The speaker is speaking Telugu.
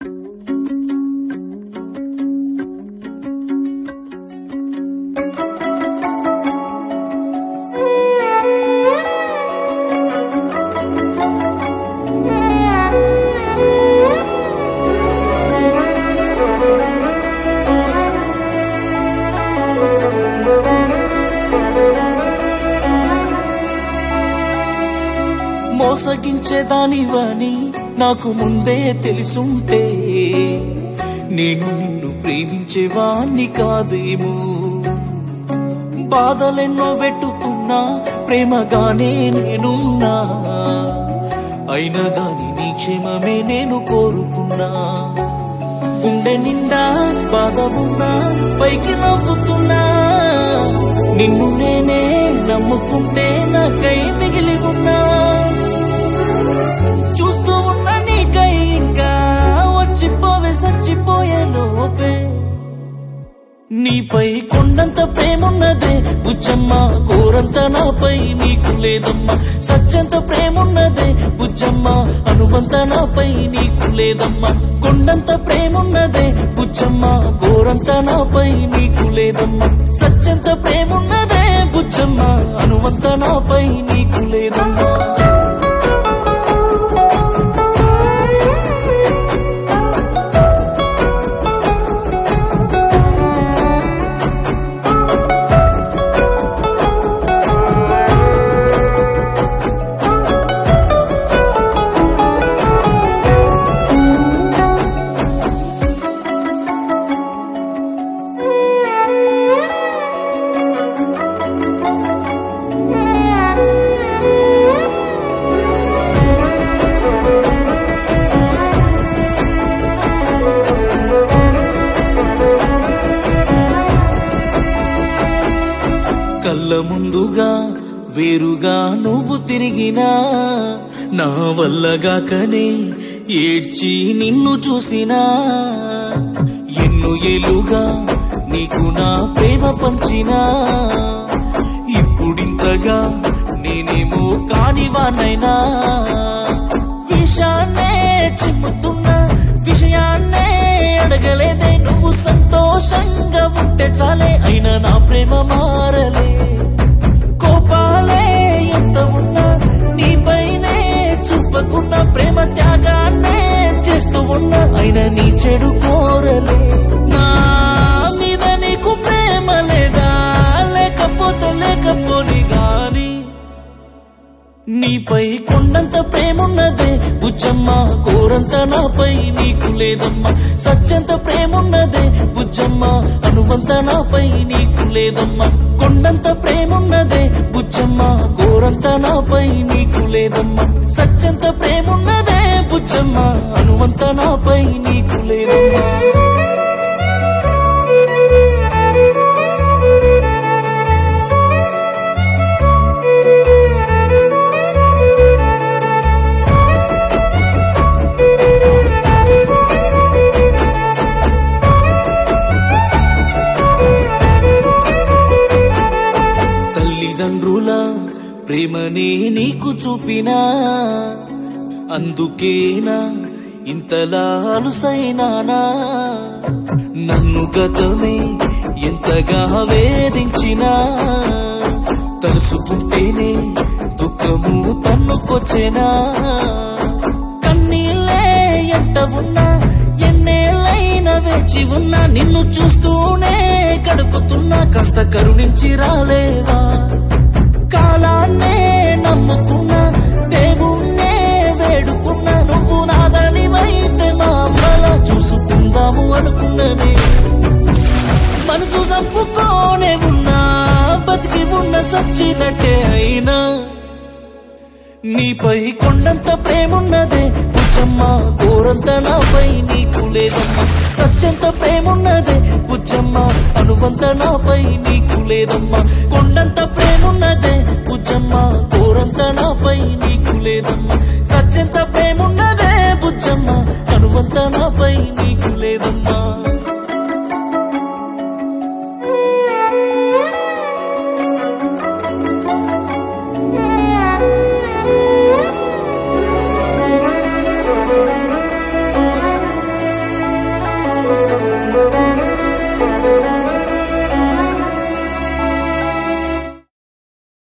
మోసగించేదానివని నాకు ముందే తెలుసుంటే నేను నిన్ను ప్రేమించేవాణ్ణి కాదేమో బాధలెన్నో వెట్టుకున్నా ప్రేమగానే నేనున్నా అయినా గాని నీ క్షేమమే నేను కోరుకున్నా గుండె నిండా బాధ ఉన్నా పైకి నవ్వుతున్నా నిన్ను నేనే నమ్ముకుంటే నాకై మిగిలి ఉన్నా చూస్తూ ఉన్న నీకై ఇంకా వచ్చిపోవే సచ్చిపోయే లోపే నీపై కొండంత ప్రేమున్నదే బుచ్చమ్మ కోరంత నాపై నీకు లేదమ్మా సత్యంత ప్రేమున్నదే బుచ్చమ్మ అనువంత నాపై నీకు లేదమ్మా కొండంత ప్రేమున్నదే బుచ్చమ్మ కోరంత నాపై నీకు లేదమ్మా సత్యంత ప్రేమున్నదే బుచ్చమ్మ అనువంత నాపై నీకు లేదమ్మా కళ్ళ ముందుగా వేరుగా నువ్వు తిరిగినా నా వల్లగాకనే ఏడ్చి నిన్ను చూసినా ఎన్ను ఏలుగా నీకు నా ప్రేమ పంచినా ఇప్పుడింతగా నేనేమో కానివానైనా విషాన్నే చిమ్ముతున్నా విషయాన్నే అడగలేదే నువ్వు సంతోషంగా ఉంటే చాలే అయినా నా ప్రేమ మారలే కోపాలే ఎంత ఉన్నా నీపైనే చూపకున్న ప్రేమ త్యాగాన్నే చేస్తూ ఉన్నా అయినా నీ చెడు కోరలే నా మీద నీకు ప్రేమ లేదా లేకపోతే లేకపోని గాని నీపై కొండంత ప్రేమున్నదే బుచ్చమ్మ కోరంత నాపై నీకు లేదమ్మా సత్యంత ప్రేమున్నదే బుచ్చమ్మ అనువంత నాపై నీకు లేదమ్మా కొండంత ప్రేమున్నదే బుచ్చమ్మ కోరంత నాపై నీకు లేదమ్మా సత్యంత ప్రేమున్నదే బుచ్చమ్మ అనువంత నాపై నీకు లేదమ్మా తల్లిదండ్రుల ప్రేమనే నీకు చూపినా అందుకేనా ఇంతలా అలుసైనానా నన్ను గతమే ఎంతగా వేధించినా తలుసుకుంటేనే దుఃఖము తన్నుకొచ్చేనా కన్నీళ్ళే ఎంట ఉన్నా ఎన్నేళ్ళైన వేచి ఉన్నా నిన్ను చూస్తూనే గడుపుతున్నా కాస్త కరుణించి రాలేవా కాలాన్నే నమ్ముకున్నా దేవుణ్ణే వేడుకున్నా నువ్వు నాదని వైతే మా అమ్మల చూసుకుందాము అనుకున్ననే మనసు చంపుకోనే ఉన్నా బతికి ఉన్న సచ్చినట్టే అయినా నీపై కొండంత ప్రేమున్నదే పుచ్చమ్మ కోరంత నాపై నీకు లేదమ్మా సత్యంత ప్రేమున్నదే పుచ్చమ్మ అనువంత నాపై నీకు లేదమ్మా కొండంత ప్రేమున్నదే పుచ్చమ్మ కోరంత నాపై నీకు లేదమ్మా సత్యంత ప్రేమున్నదే పుచ్చమ్మ అనువంత నాపై నీకు లేదమ్మా